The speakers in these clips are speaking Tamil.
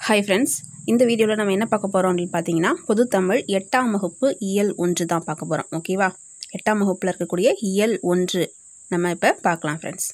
ஹாய் ஃப்ரெண்ட்ஸ் இந்த வீடியோவில் நம்ம என்ன பார்க்க போகிறோம் அப்படின்னு பார்த்தீங்கன்னா பொதுத்தமிழ் எட்டாம் வகுப்பு இயல் ஒன்று தான் பார்க்க போகிறோம் ஓகேவா எட்டாம் வகுப்பில் இருக்கக்கூடிய இயல் ஒன்று நம்ம இப்போ பார்க்கலாம் ஃப்ரெண்ட்ஸ்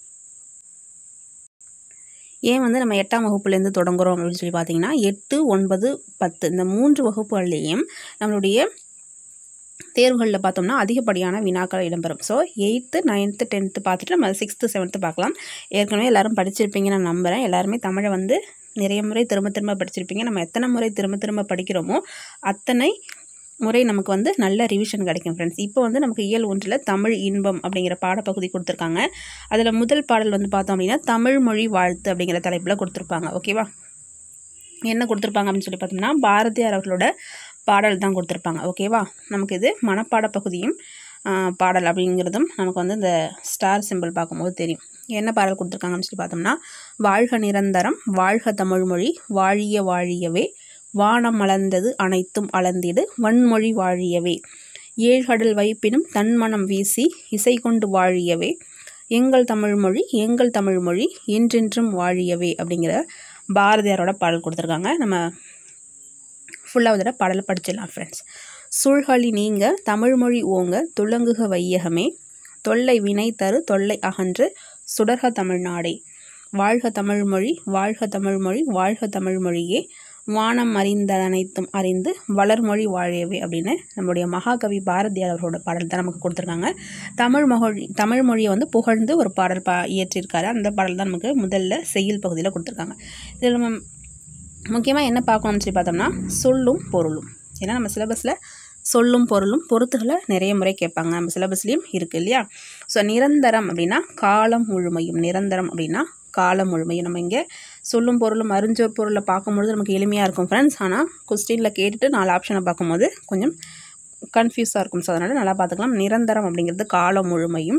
ஏன் வந்து நம்ம எட்டாம் வகுப்புலேருந்து தொடங்குறோம் அப்படின்னு சொல்லி பார்த்தீங்கன்னா எட்டு ஒன்பது பத்து இந்த மூன்று வகுப்புகள்லேயும் நம்மளுடைய தேர்வுகளில் பார்த்தோம்னா அதிகப்படியான வினாக்கள் இடம்பெறும் ஸோ எயித்து நைன்த்து டென்த்து பார்த்துட்டு நம்ம சிக்ஸ்த்து செவன்த்து பார்க்கலாம் ஏற்கனவே எல்லாரும் படிச்சிருப்பீங்கன்னு நான் நம்புகிறேன் எல்லாருமே தமிழை வந்து நிறைய முறை திரும்ப திரும்ப படிச்சிருப்பீங்க நம்ம எத்தனை முறை திரும்ப திரும்ப படிக்கிறோமோ அத்தனை முறை நமக்கு வந்து நல்ல ரிவிஷன் கிடைக்கும் ஃப்ரெண்ட்ஸ் இப்போ வந்து நமக்கு இயல் ஒன்றில் தமிழ் இன்பம் அப்படிங்கிற பாடப்பகுதி கொடுத்துருக்காங்க அதில் முதல் பாடல் வந்து பார்த்தோம் அப்படின்னா தமிழ் மொழி வாழ்த்து அப்படிங்கிற தலைப்பில் கொடுத்துருப்பாங்க ஓகேவா என்ன கொடுத்துருப்பாங்க அப்படின்னு சொல்லி பார்த்தோம்னா பாரதியார் அவர்களோட பாடல் தான் கொடுத்துருப்பாங்க ஓகேவா நமக்கு இது மனப்பாட பகுதியும் பாடல் அப்படிங்கிறதும் நமக்கு வந்து இந்த ஸ்டார் சிம்பிள் பார்க்கும்போது தெரியும் என்ன பாடல் கொடுத்துருக்காங்கன்னு சொல்லி பார்த்தோம்னா வாழ்க நிரந்தரம் வாழ்க தமிழ்மொழி வாழிய வாழியவே வானம் மலர்ந்தது அனைத்தும் அளந்திடு வன்மொழி வாழியவே ஏழ்கடல் வைப்பினும் தன்மனம் வீசி இசை கொண்டு வாழியவே எங்கள் தமிழ்மொழி எங்கள் தமிழ்மொழி என்றென்றும் வாழியவே அப்படிங்கிற பாரதியாரோட பாடல் கொடுத்துருக்காங்க நம்ம ஃபுல்லாக வந்துட பாடலை படிச்சிடலாம் ஃப்ரெண்ட்ஸ் சூழ்களி நீங்க தமிழ்மொழி ஓங்க துளங்குக வையகமே தொல்லை வினை தரு தொல்லை அகன்று சுடர்க தமிழ்நாடே வாழ்க தமிழ்மொழி வாழ்க தமிழ்மொழி வாழ்க தமிழ்மொழியே வானம் அறிந்த அனைத்தும் அறிந்து வளர்மொழி வாழியவே அப்படின்னு நம்மளுடைய மகாகவி பாரதியார் அவரோட பாடல் தான் நமக்கு கொடுத்துருக்காங்க தமிழ் மொழி தமிழ் மொழியை வந்து புகழ்ந்து ஒரு பாடல் பா இயற்றியிருக்காரு அந்த பாடல் தான் நமக்கு முதல்ல செய்யுள் பகுதியில் கொடுத்துருக்காங்க இதில் நம்ம முக்கியமாக என்ன பார்க்கணும்னு சொல்லி பார்த்தோம்னா சொல்லும் பொருளும் ஏன்னா நம்ம சிலபஸில் சொல்லும் பொருளும் பொறுத்துகளை நிறைய முறை கேட்பாங்க நம்ம சிலபஸ்லேயும் இருக்குது இல்லையா ஸோ நிரந்தரம் அப்படின்னா காலம் முழுமையும் நிரந்தரம் அப்படின்னா காலம் முழுமையும் நம்ம இங்கே சொல்லும் பொருளும் அறிஞ்சோர் பொருளை பார்க்கும்பொழுது நமக்கு எளிமையாக இருக்கும் ஃப்ரெண்ட்ஸ் ஆனால் கொஸ்டினில் கேட்டுட்டு நாலு ஆப்ஷனை பார்க்கும்போது கொஞ்சம் கன்ஃபியூஸாக இருக்கும் ஸோ அதனால் நல்லா பார்த்துக்கலாம் நிரந்தரம் அப்படிங்கிறது காலம் முழுமையும்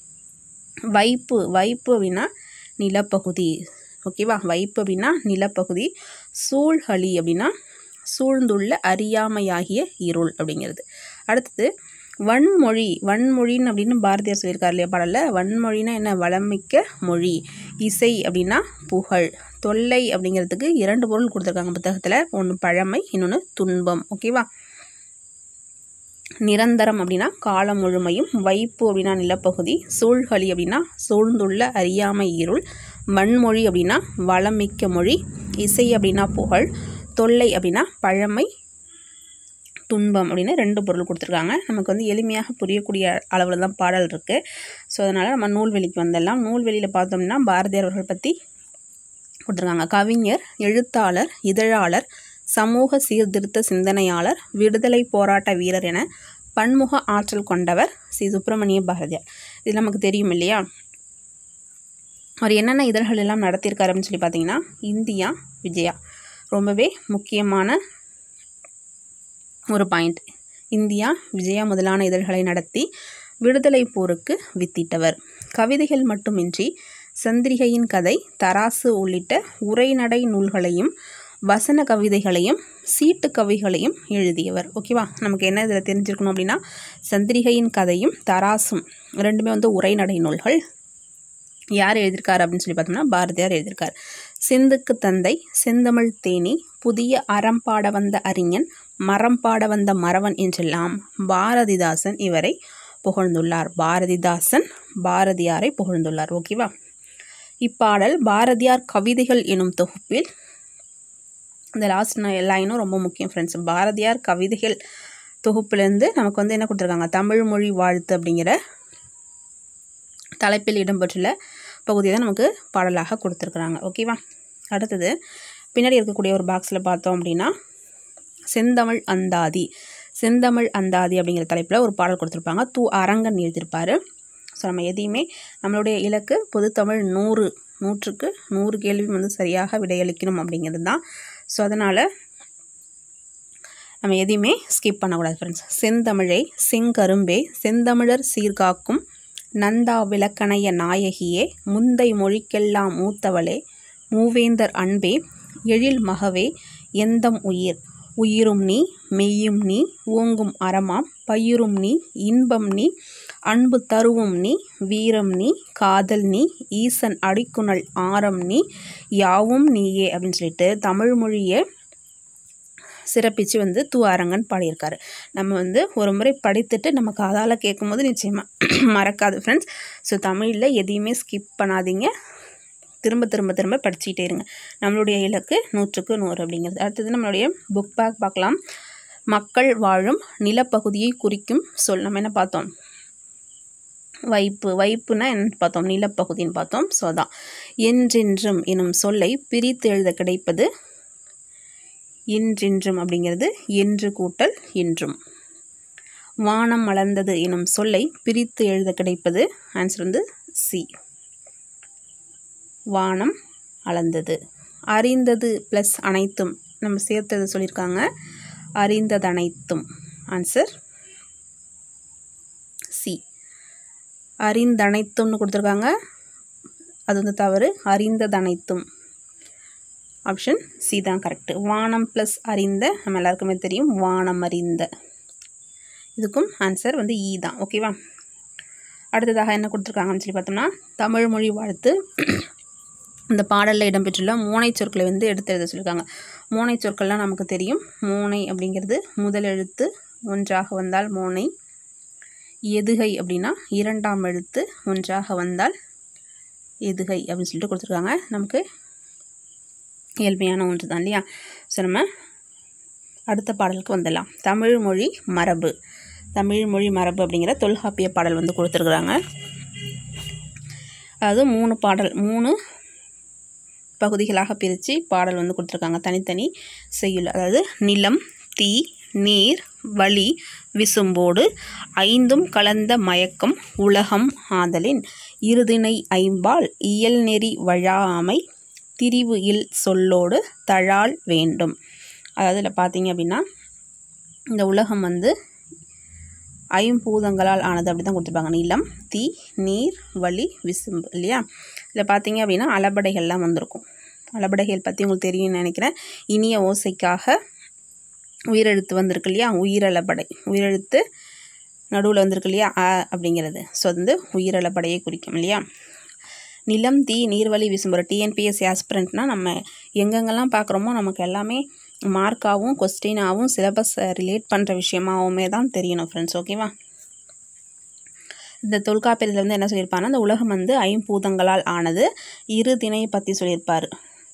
வைப்பு வைப்பு அப்படின்னா நிலப்பகுதி ஓகேவா வைப்பு அப்படின்னா நிலப்பகுதி சூழ்களி அப்படின்னா சூழ்ந்துள்ள அறியாமையாகிய இருள் அப்படிங்கிறது அடுத்தது வன்மொழி வன்மொழின்னு அப்படின்னு பாரதியார் சொல்லியிருக்கார் இல்லையா பாடலில் வன்மொழினா என்ன வளமிக்க மொழி இசை அப்படின்னா புகழ் தொல்லை அப்படிங்கிறதுக்கு இரண்டு பொருள் கொடுத்துருக்காங்க புத்தகத்தில் ஒன்று பழமை இன்னொன்று துன்பம் ஓகேவா நிரந்தரம் அப்படின்னா காலம் முழுமையும் வைப்பு அப்படின்னா நிலப்பகுதி சூழ்களி அப்படின்னா சூழ்ந்துள்ள அறியாமை இருள் வன்மொழி அப்படின்னா வளமிக்க மொழி இசை அப்படின்னா புகழ் தொல்லை அப்படின்னா பழமை துன்பம் அப்படின்னு ரெண்டு பொருள் கொடுத்துருக்காங்க நமக்கு வந்து எளிமையாக புரியக்கூடிய அளவில் தான் பாடல் இருக்குது ஸோ அதனால் நம்ம நூல்வெளிக்கு வந்தெல்லாம் நூல்வெளியில் பார்த்தோம்னா பாரதியார் அவர்கள் பற்றி கொடுத்துருக்காங்க கவிஞர் எழுத்தாளர் இதழாளர் சமூக சீர்திருத்த சிந்தனையாளர் விடுதலை போராட்ட வீரர் என பன்முக ஆற்றல் கொண்டவர் ஸ்ரீ சுப்பிரமணிய பாரதியார் இது நமக்கு தெரியும் இல்லையா அவர் என்னென்ன இதழ்கள் எல்லாம் நடத்தியிருக்காரு அப்படின்னு சொல்லி பார்த்தீங்கன்னா இந்தியா விஜயா ரொம்பவே முக்கியமான ஒரு பாயிண்ட் இந்தியா விஜயா முதலான இதழ்களை நடத்தி விடுதலை போருக்கு வித்திட்டவர் கவிதைகள் மட்டுமின்றி சந்திரிகையின் கதை தராசு உள்ளிட்ட உரைநடை நூல்களையும் வசன கவிதைகளையும் சீட்டு கவிகளையும் எழுதியவர் ஓகேவா நமக்கு என்ன இதில் தெரிஞ்சிருக்கணும் அப்படின்னா சந்திரிகையின் கதையும் தராசும் ரெண்டுமே வந்து உரைநடை நூல்கள் யார் எழுதியிருக்கார் அப்படின்னு சொல்லி பார்த்தோம்னா பாரதியார் எழுதியிருக்கார் சிந்துக்கு தந்தை செந்தமிழ் தேனி புதிய அறம் பாட வந்த அறிஞன் மரம் பாட வந்த மறவன் என்றெல்லாம் பாரதிதாசன் இவரை புகழ்ந்துள்ளார் பாரதிதாசன் பாரதியாரை புகழ்ந்துள்ளார் ஓகேவா இப்பாடல் பாரதியார் கவிதைகள் எனும் தொகுப்பில் இந்த லாஸ்ட் லைனும் ரொம்ப முக்கியம் ஃப்ரெண்ட்ஸ் பாரதியார் கவிதைகள் தொகுப்புலேருந்து நமக்கு வந்து என்ன கொடுத்துருக்காங்க தமிழ் மொழி வாழ்த்து அப்படிங்கிற தலைப்பில் இடம்பெற்றுள்ள பகுதியை தான் நமக்கு பாடலாக கொடுத்துருக்குறாங்க ஓகேவா அடுத்தது பின்னாடி இருக்கக்கூடிய ஒரு பாக்ஸில் பார்த்தோம் அப்படின்னா செந்தமிழ் அந்தாதி செந்தமிழ் அந்தாதி அப்படிங்கிற தலைப்பில் ஒரு பாடல் கொடுத்துருப்பாங்க தூ அரங்கன் எழுதியிருப்பார் ஸோ நம்ம எதையுமே நம்மளுடைய இலக்கு பொதுத்தமிழ் நூறு நூற்றுக்கு நூறு கேள்வி வந்து சரியாக விடையளிக்கணும் அப்படிங்கிறது தான் ஸோ அதனால் நம்ம எதையுமே ஸ்கிப் பண்ணக்கூடாது ஃப்ரெண்ட்ஸ் செந்தமிழை செங்கரும்பே செந்தமிழர் சீர்காக்கும் நந்தா விளக்கணைய நாயகியே முந்தை மொழிக்கெல்லாம் மூத்தவளே மூவேந்தர் அன்பே எழில் மகவே எந்தம் உயிர் உயிரும் நீ மெய்யும் நீ ஓங்கும் அறமாம் பயிரும் நீ இன்பம் நீ அன்பு தருவும் நீ வீரம் நீ காதல் நீ ஈசன் அடிக்குணல் ஆரம் நீ யாவும் நீயே அப்படின்னு சொல்லிட்டு தமிழ் மொழியை சிறப்பித்து வந்து து அரங்கன் பாடியிருக்காரு நம்ம வந்து ஒரு முறை படித்துட்டு நம்ம காதால் கேட்கும்போது நிச்சயமாக மறக்காது ஃப்ரெண்ட்ஸ் ஸோ தமிழில் எதையுமே ஸ்கிப் பண்ணாதீங்க திரும்ப திரும்ப திரும்ப படிச்சுக்கிட்டே இருங்க நம்மளுடைய இலக்கு நூற்றுக்கு நூறு அப்படிங்கிறது அடுத்தது நம்மளுடைய புக் பேக் பார்க்கலாம் மக்கள் வாழும் நிலப்பகுதியை குறிக்கும் சொல் நம்ம என்ன பார்த்தோம் வைப்பு வைப்புனா என்னன்னு பார்த்தோம் நிலப்பகுதின்னு பார்த்தோம் ஸோ அதான் என்றென்றும் எனும் சொல்லை பிரித்து எழுத கிடைப்பது இன்றென்றும் அப்படிங்கிறது என்று கூட்டல் என்றும் வானம் மலர்ந்தது எனும் சொல்லை பிரித்து எழுத கிடைப்பது ஆன்சர் வந்து சி வானம் அளந்தது அறிந்தது ப்ளஸ் அனைத்தும் நம்ம சேர்த்தது சொல்லியிருக்காங்க அறிந்தது அனைத்தும் ஆன்சர் சி அறிந்தனைத்தும்னு கொடுத்துருக்காங்க அது வந்து தவறு அறிந்தது அனைத்தும் ஆப்ஷன் சி தான் கரெக்டு வானம் ப்ளஸ் அறிந்த நம்ம எல்லாருக்குமே தெரியும் வானம் அறிந்த இதுக்கும் ஆன்சர் வந்து ஈ தான் ஓகேவா அடுத்ததாக என்ன கொடுத்துருக்காங்கன்னு சொல்லி பார்த்தோம்னா தமிழ் மொழி வாழ்த்து இந்த பாடலில் இடம்பெற்றுள்ள மூனை சொற்களை வந்து எடுத்து எழுத சொல்லியிருக்காங்க மூனை சொற்கள்லாம் நமக்கு தெரியும் மூனை அப்படிங்கிறது முதல் எழுத்து ஒன்றாக வந்தால் மோனை எதுகை அப்படின்னா இரண்டாம் எழுத்து ஒன்றாக வந்தால் எதுகை அப்படின்னு சொல்லிட்டு கொடுத்துருக்காங்க நமக்கு இயல்மையான ஒன்று தான் இல்லையா ஸோ நம்ம அடுத்த பாடலுக்கு வந்துடலாம் தமிழ் மொழி மரபு தமிழ் மொழி மரபு அப்படிங்கிற தொல்காப்பிய பாடல் வந்து கொடுத்துருக்குறாங்க அதாவது மூணு பாடல் மூணு பகுதிகளாக பிரித்து பாடல் வந்து கொடுத்துருக்காங்க தனித்தனி செய்யுள் அதாவது நிலம் தீ நீர் வழி விசும்போடு ஐந்தும் கலந்த மயக்கம் உலகம் ஆதலின் இருதினை ஐம்பால் இயல்நெறி வழாமை திரிவு இல் சொல்லோடு தழால் வேண்டும் அதாவது இதில் பார்த்தீங்க அப்படின்னா இந்த உலகம் வந்து ஐம்பூதங்களால் ஆனது அப்படி தான் கொடுத்துருப்பாங்க நிலம் தீ நீர் வழி விசும்பு இல்லையா இதில் பார்த்தீங்க அப்படின்னா அலபடைகள்லாம் வந்திருக்கும் அலபடைகள் பற்றி உங்களுக்கு தெரியும்னு நினைக்கிறேன் இனிய ஓசைக்காக உயிரெழுத்து வந்திருக்கு இல்லையா உயிரலபடை உயிரெழுத்து நடுவில் வந்திருக்கு இல்லையா அ அப்படிங்கிறது ஸோ அது வந்து உயிரலப்படையை குறிக்கும் இல்லையா நிலம் தீ நீர்வழி விசும்புற டிஎன்பிஎஸ் ஆஸ்பிரண்ட்னால் நம்ம எங்கெங்கெல்லாம் பார்க்குறோமோ நமக்கு எல்லாமே மார்க்காகவும் கொஸ்டினாகவும் சிலபஸ் ரிலேட் பண்ணுற விஷயமாகவுமே தான் தெரியணும் ஃப்ரெண்ட்ஸ் ஓகேவா இந்த தொல்காப்பியத்தில் வந்து என்ன சொல்லியிருப்பாருன்னா இந்த உலகம் வந்து ஐம்பூதங்களால் ஆனது இரு திணையை பற்றி சொல்லியிருப்பார்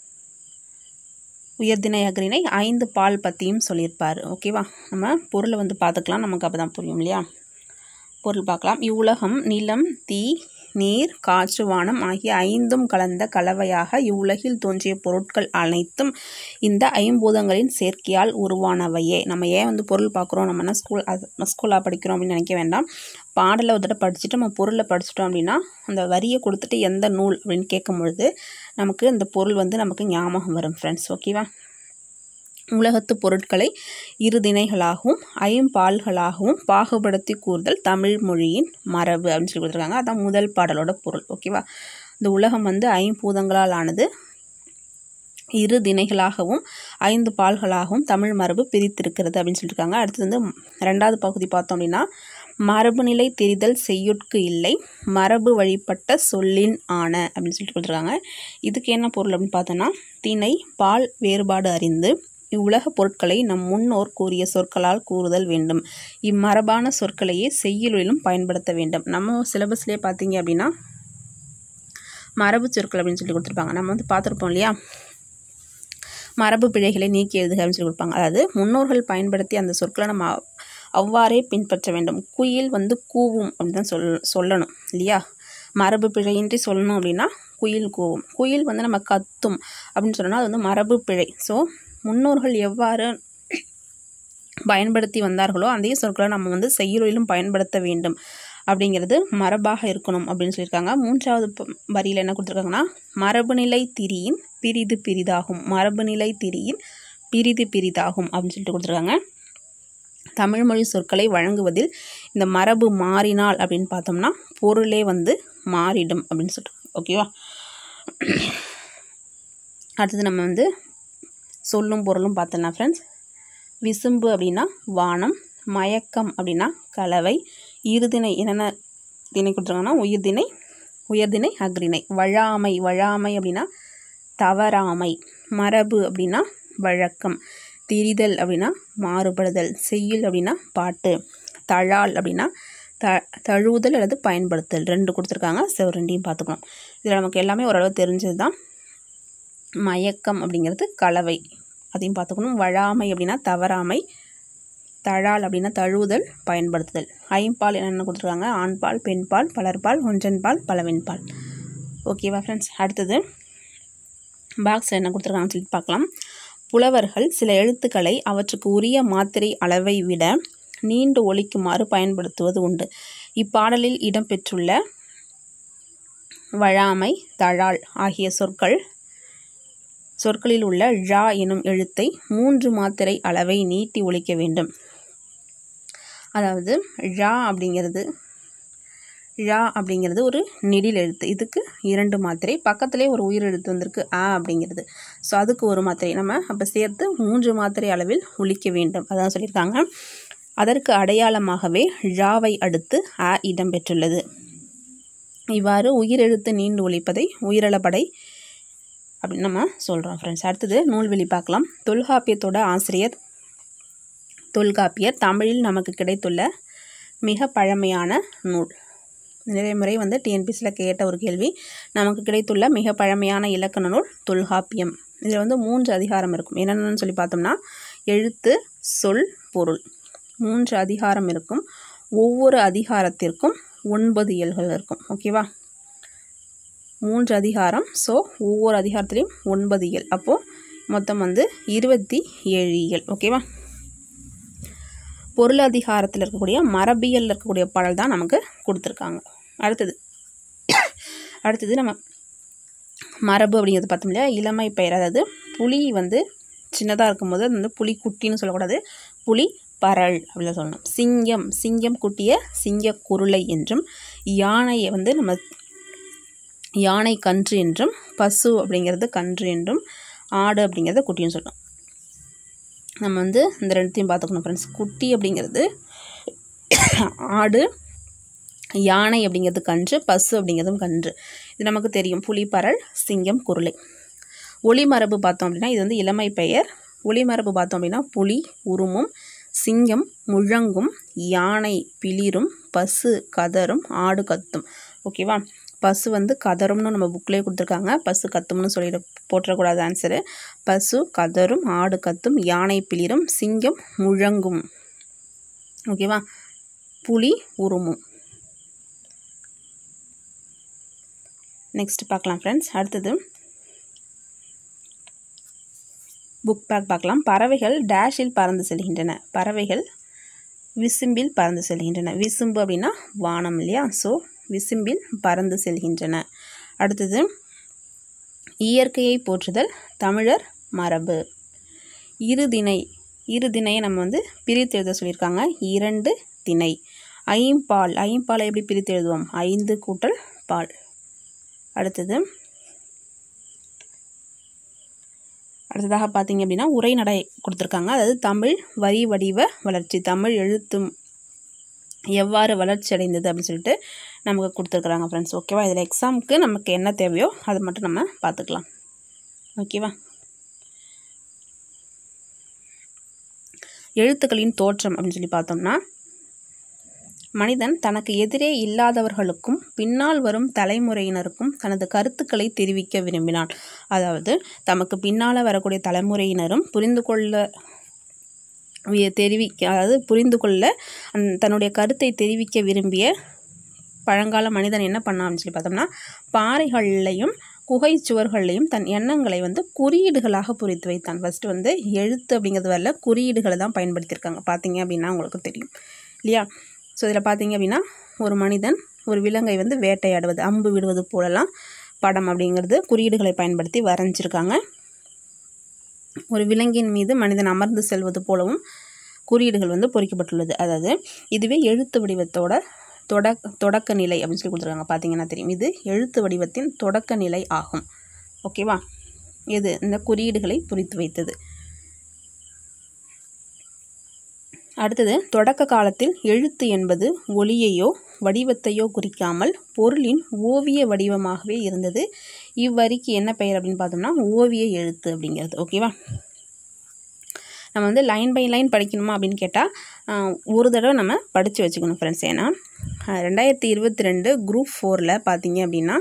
உயர்திணை அக்ரிணை ஐந்து பால் பற்றியும் சொல்லியிருப்பார் ஓகேவா நம்ம பொருளை வந்து பார்த்துக்கலாம் நமக்கு அப்போ தான் புரியும் இல்லையா பொருள் பார்க்கலாம் இவ்வுலகம் நிலம் தீ நீர் காற்று வானம் ஆகிய ஐந்தும் கலந்த கலவையாக இவ்வுலகில் தோன்றிய பொருட்கள் அனைத்தும் இந்த ஐம்பூதங்களின் சேர்க்கையால் உருவானவையே நம்ம ஏன் வந்து பொருள் பார்க்குறோம் நம்ம என்ன ஸ்கூல் அது ஸ்கூலாக படிக்கிறோம் அப்படின்னு நினைக்க வேண்டாம் பாடலை ஒரு தடவை படிச்சுட்டு நம்ம பொருளை படிச்சிட்டோம் அப்படின்னா அந்த வரியை கொடுத்துட்டு எந்த நூல் அப்படின்னு கேட்கும் பொழுது நமக்கு இந்த பொருள் வந்து நமக்கு ஞாபகம் வரும் ஃப்ரெண்ட்ஸ் ஓகேவா உலகத்து பொருட்களை இரு திணைகளாகவும் ஐம்பால்களாகவும் பாகுபடுத்தி கூறுதல் தமிழ் மொழியின் மரபு அப்படின்னு சொல்லி கொடுத்துருக்காங்க அதான் முதல் பாடலோட பொருள் ஓகேவா இந்த உலகம் வந்து ஐம்பூதங்களால் ஆனது இரு திணைகளாகவும் ஐந்து பால்களாகவும் தமிழ் மரபு பிரித்திருக்கிறது அப்படின்னு சொல்லியிருக்காங்க அடுத்தது வந்து ரெண்டாவது பகுதி பார்த்தோம் அப்படின்னா மரபு நிலை தெரிதல் செய்யுட்கு இல்லை மரபு வழிபட்ட சொல்லின் ஆன அப்படின்னு சொல்லிட்டு கொடுத்துருக்காங்க இதுக்கு என்ன பொருள் அப்படின்னு பார்த்தோன்னா திணை பால் வேறுபாடு அறிந்து இவ்வுலக பொருட்களை நம் முன்னோர் கூறிய சொற்களால் கூறுதல் வேண்டும் இம்மரபான சொற்களையே செய்யுளிலும் பயன்படுத்த வேண்டும் நம்ம சிலபஸ்லேயே பார்த்தீங்க அப்படின்னா மரபு சொற்கள் அப்படின்னு சொல்லி கொடுத்துருப்பாங்க நம்ம வந்து பார்த்துருப்போம் இல்லையா மரபு பிழைகளை நீக்கி எழுதுக அப்படின்னு சொல்லி கொடுப்பாங்க அதாவது முன்னோர்கள் பயன்படுத்தி அந்த சொற்களை நம்ம அவ்வாறே பின்பற்ற வேண்டும் குயில் வந்து கூவும் அப்படின்னு தான் சொல் சொல்லணும் இல்லையா மரபு பிழையின்றி சொல்லணும் அப்படின்னா குயில் கூவும் குயில் வந்து நம்ம கத்தும் அப்படின்னு சொன்னோம்னா அது வந்து மரபு பிழை ஸோ முன்னோர்கள் எவ்வாறு பயன்படுத்தி வந்தார்களோ அதே சொற்களை நம்ம வந்து செய்யுளிலும் பயன்படுத்த வேண்டும் அப்படிங்கிறது மரபாக இருக்கணும் அப்படின்னு சொல்லியிருக்காங்க மூன்றாவது வரியில் என்ன கொடுத்துருக்காங்கன்னா மரபுநிலை திரியின் பிரிது பிரிதாகும் மரபுநிலை திரியின் பிரிது பிரிதாகும் அப்படின்னு சொல்லிட்டு கொடுத்துருக்காங்க தமிழ்மொழி சொற்களை வழங்குவதில் இந்த மரபு மாறினால் அப்படின்னு பார்த்தோம்னா பொருளே வந்து மாறிடும் அப்படின்னு சொல்லிட்டு ஓகேவா அடுத்தது நம்ம வந்து சொல்லும் பொருளும் பார்த்தலாம் ஃப்ரெண்ட்ஸ் விசும்பு அப்படின்னா வானம் மயக்கம் அப்படின்னா கலவை இருதிணை என்னென்ன திணை கொடுத்துருக்காங்கன்னா உயிர்திணை உயர்திணை அக்ரிணை வழாமை வழாமை அப்படின்னா தவறாமை மரபு அப்படின்னா வழக்கம் திரிதல் அப்படின்னா மாறுபடுதல் செய்யுள் அப்படின்னா பாட்டு தழால் அப்படின்னா த தழுவுதல் அல்லது பயன்படுத்தல் ரெண்டு கொடுத்துருக்காங்க ஸோ ரெண்டையும் பார்த்துக்கணும் இதில் நமக்கு எல்லாமே ஓரளவு தெரிஞ்சது தான் மயக்கம் அப்படிங்கிறது கலவை அதையும் பார்த்துக்கணும் வழாமை அப்படின்னா தவறாமை தழால் அப்படின்னா தழுவுதல் பயன்படுத்துதல் ஐம்பால் என்னென்ன கொடுத்துருக்காங்க ஆண்பால் பெண்பால் பலர்பால் ஒன்றன்பால் பலவெண்பால் ஓகேவா ஃப்ரெண்ட்ஸ் அடுத்தது பாக்ஸில் என்ன கொடுத்துருக்காங்கன்னு சொல்லிட்டு பார்க்கலாம் புலவர்கள் சில எழுத்துக்களை அவற்றுக்கு உரிய மாத்திரை அளவை விட நீண்டு ஒலிக்குமாறு பயன்படுத்துவது உண்டு இப்பாடலில் இடம்பெற்றுள்ள வழாமை தழாள் ஆகிய சொற்கள் சொற்களில் உள்ள ழா எனும் எழுத்தை மூன்று மாத்திரை அளவை நீட்டி ஒலிக்க வேண்டும் அதாவது ழா அப்படிங்கிறது ழா அப்படிங்கிறது ஒரு நெடில் எழுத்து இதுக்கு இரண்டு மாத்திரை பக்கத்திலே ஒரு உயிர் எழுத்து வந்திருக்கு ஆ அப்படிங்கிறது ஸோ அதுக்கு ஒரு மாத்திரை நம்ம அப்போ சேர்த்து மூன்று மாத்திரை அளவில் ஒலிக்க வேண்டும் அதான் சொல்லியிருக்காங்க அதற்கு அடையாளமாகவே ழாவை அடுத்து ஆ இடம்பெற்றுள்ளது இவ்வாறு உயிரெழுத்து நீண்டு ஒலிப்பதை உயிரளபடை அப்படின்னு நம்ம சொல்கிறோம் ஃப்ரெண்ட்ஸ் அடுத்தது நூல்வெளி பார்க்கலாம் தொல்காப்பியத்தோட ஆசிரியர் தொல்காப்பியர் தமிழில் நமக்கு கிடைத்துள்ள மிக பழமையான நூல் நிறைய முறை வந்து டிஎன்பிசியில் கேட்ட ஒரு கேள்வி நமக்கு கிடைத்துள்ள மிக பழமையான இலக்கண நூல் தொல்காப்பியம் இதில் வந்து மூன்று அதிகாரம் இருக்கும் என்னென்னு சொல்லி பார்த்தோம்னா எழுத்து சொல் பொருள் மூன்று அதிகாரம் இருக்கும் ஒவ்வொரு அதிகாரத்திற்கும் ஒன்பது இயல்கள் இருக்கும் ஓகேவா மூன்று அதிகாரம் ஸோ ஒவ்வொரு அதிகாரத்துலேயும் ஒன்பது இயல் அப்போது மொத்தம் வந்து இருபத்தி ஏழு இயல் ஓகேவா பொருள் அதிகாரத்தில் இருக்கக்கூடிய மரபியல் இருக்கக்கூடிய பாடல் தான் நமக்கு கொடுத்துருக்காங்க அடுத்தது அடுத்தது நம்ம மரபு அப்படிங்கிறது பார்த்தோம் இல்லையா இளமை பெயர் அதாவது புலி வந்து சின்னதாக இருக்கும்போது அது வந்து புலி குட்டின்னு சொல்லக்கூடாது புலி பரல் அப்படின்னு சொல்லணும் சிங்கம் சிங்கம் குட்டிய சிங்க குருளை என்றும் யானையை வந்து நம்ம யானை கன்று என்றும் பசு அப்படிங்கிறது கன்று என்றும் ஆடு அப்படிங்கிறத குட்டின்னு சொல்லணும் நம்ம வந்து இந்த ரெண்டுத்தையும் பார்த்துக்கணும் ஃப்ரெண்ட்ஸ் குட்டி அப்படிங்கிறது ஆடு யானை அப்படிங்கிறது கன்று பசு அப்படிங்கிறதும் கன்று இது நமக்கு தெரியும் புலிப்பரல் சிங்கம் குருளை ஒளிமரபு பார்த்தோம் அப்படின்னா இது வந்து இளமை பெயர் ஒளிமரபு பார்த்தோம் அப்படின்னா புலி உருமும் சிங்கம் முழங்கும் யானை பிளிரும் பசு கதரும் ஆடு கத்தும் ஓகேவா பசு வந்து கதரும்னு நம்ம புக்லேயே கொடுத்துருக்காங்க பசு கத்தும்னு சொல்லிட போட்டுறக்கூடாது ஆன்சரு பசு கதரும் ஆடு கத்தும் யானை பிளிரும் சிங்கம் முழங்கும் ஓகேவா புலி உருமும் நெக்ஸ்ட் பார்க்கலாம் ஃப்ரெண்ட்ஸ் அடுத்தது புக் பேக் பார்க்கலாம் பறவைகள் டேஷில் பறந்து செல்கின்றன பறவைகள் விசும்பில் பறந்து செல்கின்றன விசும்பு அப்படின்னா வானம் இல்லையா ஸோ விசும்பில் பறந்து செல்கின்றன அடுத்தது இயற்கையை போற்றுதல் தமிழர் மரபு இருதிணை இருதிணையை நம்ம வந்து பிரித்து எழுத சொல்லியிருக்காங்க இரண்டு திணை ஐம்பால் ஐம்பாலை எப்படி பிரித்து எழுதுவோம் ஐந்து கூட்டல் பால் அடுத்தது அடுத்ததாக பார்த்தீங்க அப்படின்னா உரைநடை கொடுத்துருக்காங்க அதாவது தமிழ் வரி வடிவ வளர்ச்சி தமிழ் எழுத்து எவ்வாறு வளர்ச்சி அடைந்தது அப்படின்னு சொல்லிட்டு நமக்கு கொடுத்துருக்குறாங்க ஃப்ரெண்ட்ஸ் ஓகேவா இதில் எக்ஸாமுக்கு நமக்கு என்ன தேவையோ அதை மட்டும் நம்ம பார்த்துக்கலாம் ஓகேவா எழுத்துக்களின் தோற்றம் அப்படின்னு சொல்லி பார்த்தோம்னா மனிதன் தனக்கு எதிரே இல்லாதவர்களுக்கும் பின்னால் வரும் தலைமுறையினருக்கும் தனது கருத்துக்களை தெரிவிக்க விரும்பினான் அதாவது தமக்கு பின்னால் வரக்கூடிய தலைமுறையினரும் புரிந்து கொள்ள வி- தெரிவிக்க அதாவது புரிந்து கொள்ள அந் தன்னுடைய கருத்தை தெரிவிக்க விரும்பிய பழங்கால மனிதன் என்ன பண்ணான்னு சொல்லி பார்த்தோம்னா பாறைகள்லையும் குகை சுவர்கள்லையும் தன் எண்ணங்களை வந்து குறியீடுகளாக பொறித்து வைத்தான் ஃபஸ்ட்டு வந்து எழுத்து அப்படிங்கிறது வரல குறியீடுகளை தான் பயன்படுத்தியிருக்காங்க பார்த்தீங்க அப்படின்னா உங்களுக்கு தெரியும் இல்லையா ஸோ இதில் பார்த்தீங்க அப்படின்னா ஒரு மனிதன் ஒரு விலங்கை வந்து வேட்டையாடுவது அம்பு விடுவது போலலாம் படம் அப்படிங்கிறது குறியீடுகளை பயன்படுத்தி வரைஞ்சிருக்காங்க ஒரு விலங்கின் மீது மனிதன் அமர்ந்து செல்வது போலவும் குறியீடுகள் வந்து பொறிக்கப்பட்டுள்ளது அதாவது இதுவே எழுத்து வடிவத்தோட தொடக் தொடக்க நிலை அப்படின்னு சொல்லி கொடுத்துருக்காங்க பார்த்தீங்கன்னா தெரியும் இது எழுத்து வடிவத்தின் தொடக்க நிலை ஆகும் ஓகேவா இது இந்த குறியீடுகளை பொறித்து வைத்தது அடுத்தது தொடக்க காலத்தில் எழுத்து என்பது ஒளியையோ வடிவத்தையோ குறிக்காமல் பொருளின் ஓவிய வடிவமாகவே இருந்தது இவ்வரிக்கு என்ன பெயர் அப்படின்னு பார்த்தோம்னா ஓவிய எழுத்து அப்படிங்கிறது ஓகேவா நம்ம வந்து லைன் பை லைன் படிக்கணுமா அப்படின்னு கேட்டால் ஒரு தடவை நம்ம படித்து வச்சுக்கணும் ஃப்ரெண்ட்ஸ் ஏன்னா ரெண்டாயிரத்தி இருபத்தி ரெண்டு குரூப் ஃபோரில் பார்த்தீங்க அப்படின்னா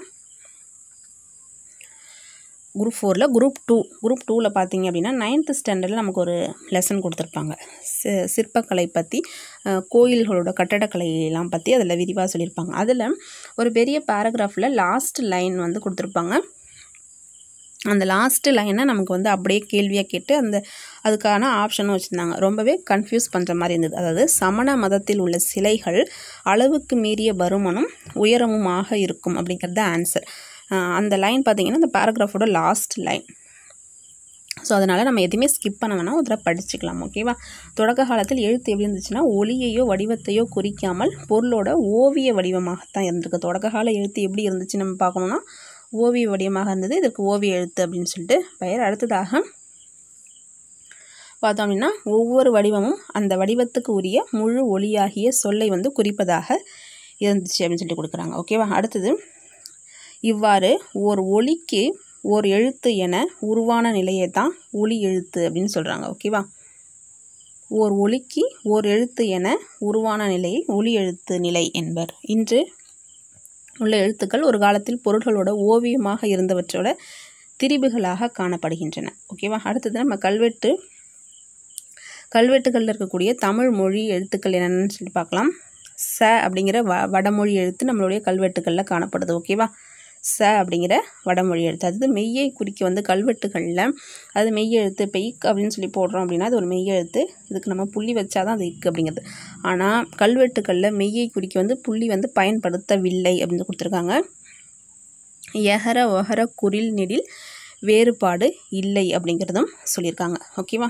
குரூப் ஃபோரில் குரூப் டூ குரூப் டூவில் பார்த்தீங்க அப்படின்னா நைன்த்து ஸ்டாண்டர்டில் நமக்கு ஒரு லெசன் கொடுத்துருப்பாங்க சி சிற்பக்கலை பற்றி கோயில்களோட கட்டடக்கலையெல்லாம் பற்றி அதில் விரிவாக சொல்லியிருப்பாங்க அதில் ஒரு பெரிய பேராகிராஃபில் லாஸ்ட் லைன் வந்து கொடுத்துருப்பாங்க அந்த லாஸ்ட்டு லைனை நமக்கு வந்து அப்படியே கேள்வியாக கேட்டு அந்த அதுக்கான ஆப்ஷனும் வச்சுருந்தாங்க ரொம்பவே கன்ஃபியூஸ் பண்ணுற மாதிரி இருந்தது அதாவது சமண மதத்தில் உள்ள சிலைகள் அளவுக்கு மீறிய பருமனும் உயரமுமாக இருக்கும் அப்படிங்கிறது ஆன்சர் அந்த லைன் பார்த்திங்கன்னா அந்த பேராகிராஃபோட லாஸ்ட் லைன் ஸோ அதனால் நம்ம எதுவுமே ஸ்கிப் பண்ண வேணாம் ஒரு தடவை படிச்சுக்கலாம் ஓகேவா தொடக்க காலத்தில் எழுத்து எப்படி இருந்துச்சுன்னா ஒளியையோ வடிவத்தையோ குறிக்காமல் பொருளோட ஓவிய வடிவமாகத்தான் இருந்திருக்கு தொடக்க கால எழுத்து எப்படி இருந்துச்சு நம்ம பார்க்கணுன்னா ஓவிய வடிவமாக இருந்தது இதற்கு ஓவிய எழுத்து அப்படின்னு சொல்லிட்டு பெயர் அடுத்ததாக பார்த்தோம் அப்படின்னா ஒவ்வொரு வடிவமும் அந்த வடிவத்துக்கு உரிய முழு ஒளியாகிய சொல்லை வந்து குறிப்பதாக இருந்துச்சு அப்படின்னு சொல்லிட்டு கொடுக்குறாங்க ஓகேவா அடுத்தது இவ்வாறு ஓர் ஒளிக்கு ஓர் எழுத்து என உருவான நிலையை தான் ஒளி எழுத்து அப்படின்னு சொல்கிறாங்க ஓகேவா ஓர் ஒளிக்கு ஓர் எழுத்து என உருவான நிலையை ஒளி எழுத்து நிலை என்பர் இன்று உள்ள எழுத்துக்கள் ஒரு காலத்தில் பொருள்களோட ஓவியமாக இருந்தவற்றோட திரிபுகளாக காணப்படுகின்றன ஓகேவா அடுத்தது நம்ம கல்வெட்டு கல்வெட்டுகளில் இருக்கக்கூடிய தமிழ் மொழி எழுத்துக்கள் என்னென்னு சொல்லி பார்க்கலாம் ச அப்படிங்கிற வ வடமொழி எழுத்து நம்மளுடைய கல்வெட்டுகளில் காணப்படுது ஓகேவா ச அப்படிங்கிற வடமொழி எழுத்து அது மெய்யை குறிக்க வந்து கல்வெட்டுகளில் அது மெய் எழுத்து இப்போ இக் அப்படின்னு சொல்லி போடுறோம் அப்படின்னா அது ஒரு மெய் எழுத்து இதுக்கு நம்ம புள்ளி வச்சா தான் அது இக்கு அப்படிங்கிறது ஆனால் கல்வெட்டுகளில் மெய்யை குறிக்க வந்து புள்ளி வந்து பயன்படுத்தவில்லை அப்படின்னு கொடுத்துருக்காங்க எகர ஒகர குரில் நெடில் வேறுபாடு இல்லை அப்படிங்கிறதும் சொல்லியிருக்காங்க ஓகேவா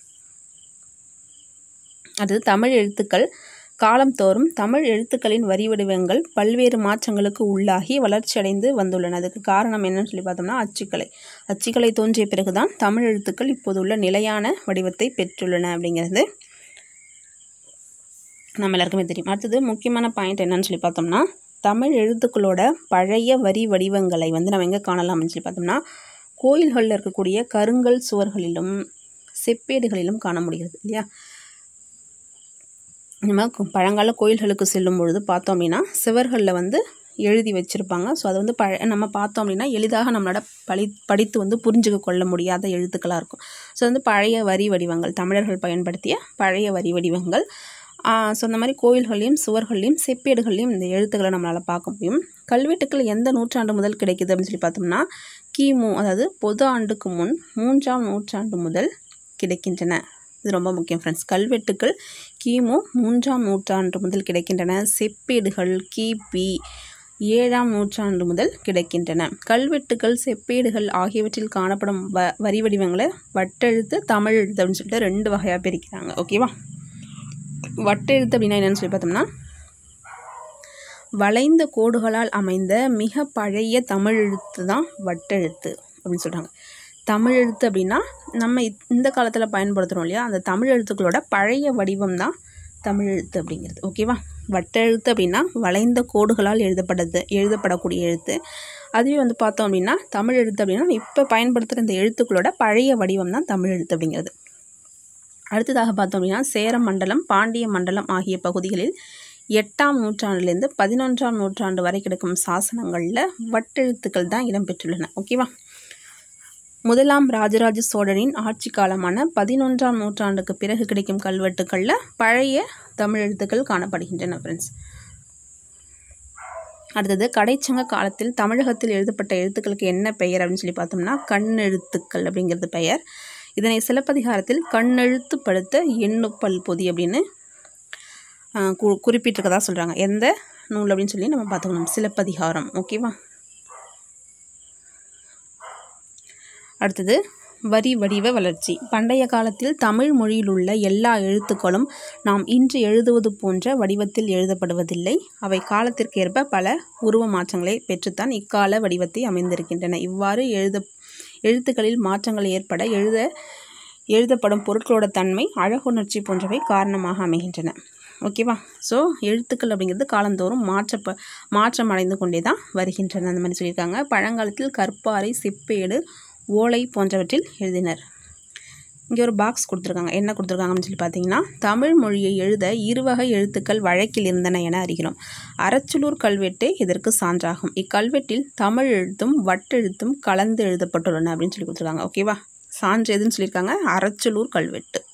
அடுத்து தமிழ் எழுத்துக்கள் காலம் தோறும் தமிழ் எழுத்துக்களின் வரி வடிவங்கள் பல்வேறு மாற்றங்களுக்கு உள்ளாகி வளர்ச்சியடைந்து வந்துள்ளன அதுக்கு காரணம் என்னன்னு சொல்லி பார்த்தோம்னா அச்சுக்கலை அச்சுக்கலை தோன்றிய பிறகுதான் தமிழ் எழுத்துக்கள் இப்போது உள்ள நிலையான வடிவத்தை பெற்றுள்ளன அப்படிங்கிறது நம்ம எல்லாருக்குமே தெரியும் அடுத்தது முக்கியமான பாயிண்ட் என்னன்னு சொல்லி பார்த்தோம்னா தமிழ் எழுத்துக்களோட பழைய வரி வடிவங்களை வந்து நம்ம எங்கே காணலாம் அப்படின்னு சொல்லி பார்த்தோம்னா கோயில்களில் இருக்கக்கூடிய கருங்கல் சுவர்களிலும் செப்பேடுகளிலும் காண முடிகிறது இல்லையா நம்ம பழங்கால கோயில்களுக்கு செல்லும் பொழுது பார்த்தோம் அப்படின்னா சிவர்களில் வந்து எழுதி வச்சுருப்பாங்க ஸோ அதை வந்து பழ நம்ம பார்த்தோம் அப்படின்னா எளிதாக நம்மளோட படி படித்து வந்து புரிஞ்சுக்க கொள்ள முடியாத எழுத்துக்களாக இருக்கும் ஸோ வந்து பழைய வரி வடிவங்கள் தமிழர்கள் பயன்படுத்திய பழைய வரி வடிவங்கள் ஸோ இந்த மாதிரி கோயில்களையும் சுவர்களையும் செப்பேடுகளையும் இந்த எழுத்துக்களை நம்மளால் பார்க்க முடியும் கல்வெட்டுக்கள் எந்த நூற்றாண்டு முதல் கிடைக்குது அப்படின்னு சொல்லி பார்த்தோம்னா கிமு அதாவது பொது ஆண்டுக்கு முன் மூன்றாம் நூற்றாண்டு முதல் கிடைக்கின்றன இது ரொம்ப முக்கியம் ஃப்ரெண்ட்ஸ் கல்வெட்டுக்கள் கிமு மூன்றாம் நூற்றாண்டு முதல் கிடைக்கின்றன செப்பேடுகள் கிபி ஏழாம் நூற்றாண்டு முதல் கிடைக்கின்றன கல்வெட்டுக்கள் செப்பேடுகள் ஆகியவற்றில் காணப்படும் வ வரி வடிவங்களை வட்டெழுத்து தமிழ் எழுத்து அப்படின்னு சொல்லிட்டு ரெண்டு வகையாக பிரிக்கிறாங்க ஓகேவா வட்டெழுத்து அப்படின்னா என்னென்னு சொல்லி பார்த்தோம்னா வளைந்த கோடுகளால் அமைந்த மிக பழைய தமிழ் எழுத்து தான் வட்டெழுத்து அப்படின்னு சொல்கிறாங்க தமிழ் எழுத்து அப்படின்னா நம்ம இந்த காலத்தில் பயன்படுத்துகிறோம் இல்லையா அந்த தமிழ் எழுத்துக்களோட பழைய வடிவம் தான் தமிழ் எழுத்து அப்படிங்கிறது ஓகேவா வட்டெழுத்து அப்படின்னா வளைந்த கோடுகளால் எழுதப்பட்டது எழுதப்படக்கூடிய எழுத்து அதுவே வந்து பார்த்தோம் அப்படின்னா தமிழ் எழுத்து அப்படின்னா இப்போ பயன்படுத்துகிற இந்த எழுத்துக்களோட பழைய வடிவம் தான் தமிழ் எழுத்து அப்படிங்கிறது அடுத்ததாக பார்த்தோம் அப்படின்னா சேர மண்டலம் பாண்டிய மண்டலம் ஆகிய பகுதிகளில் எட்டாம் நூற்றாண்டுலேருந்து பதினொன்றாம் நூற்றாண்டு வரை கிடைக்கும் சாசனங்களில் வட்டெழுத்துக்கள் தான் இடம்பெற்றுள்ளன ஓகேவா முதலாம் ராஜராஜ சோழனின் ஆட்சி காலமான பதினொன்றாம் நூற்றாண்டுக்கு பிறகு கிடைக்கும் கல்வெட்டுக்களில் பழைய தமிழ் எழுத்துக்கள் காணப்படுகின்றன ஃப்ரெண்ட்ஸ் அடுத்தது கடைச்சங்க காலத்தில் தமிழகத்தில் எழுதப்பட்ட எழுத்துக்களுக்கு என்ன பெயர் அப்படின்னு சொல்லி பார்த்தோம்னா கண்ணெழுத்துக்கள் அப்படிங்கிறது பெயர் இதனை சிலப்பதிகாரத்தில் கண்ணெழுத்து படுத்த எண்ணுப்பல் பொதி அப்படின்னு கு குறிப்பிட்டிருக்கதா சொல்கிறாங்க எந்த நூல் அப்படின்னு சொல்லி நம்ம பார்த்துக்கணும் சிலப்பதிகாரம் ஓகேவா அடுத்தது வரி வடிவ வளர்ச்சி பண்டைய காலத்தில் தமிழ் மொழியில் உள்ள எல்லா எழுத்துக்களும் நாம் இன்று எழுதுவது போன்ற வடிவத்தில் எழுதப்படுவதில்லை அவை காலத்திற்கேற்ப பல உருவ மாற்றங்களை பெற்றுத்தான் இக்கால வடிவத்தை அமைந்திருக்கின்றன இவ்வாறு எழுத எழுத்துக்களில் மாற்றங்கள் ஏற்பட எழுத எழுதப்படும் பொருட்களோட தன்மை அழகுணர்ச்சி போன்றவை காரணமாக அமைகின்றன ஓகேவா ஸோ எழுத்துக்கள் அப்படிங்கிறது காலந்தோறும் மாற்றப்ப மாற்றம் அடைந்து கொண்டே தான் வருகின்றன அந்த மாதிரி சொல்லியிருக்காங்க பழங்காலத்தில் கற்பாறை செப்பேடு ஓலை போன்றவற்றில் எழுதினர் இங்கே ஒரு பாக்ஸ் கொடுத்துருக்காங்க என்ன கொடுத்துருக்காங்க அப்படின்னு சொல்லி பார்த்தீங்கன்னா தமிழ் மொழியை எழுத இருவகை எழுத்துக்கள் வழக்கில் இருந்தன என அறிகிறோம் அறச்சலூர் கல்வெட்டே இதற்கு சான்றாகும் இக்கல்வெட்டில் தமிழ் எழுத்தும் வட்டெழுத்தும் கலந்து எழுதப்பட்டுள்ளன அப்படின்னு சொல்லி கொடுத்துருக்காங்க ஓகேவா சான்று எதுன்னு சொல்லியிருக்காங்க அறச்சலூர் கல்வெட்டு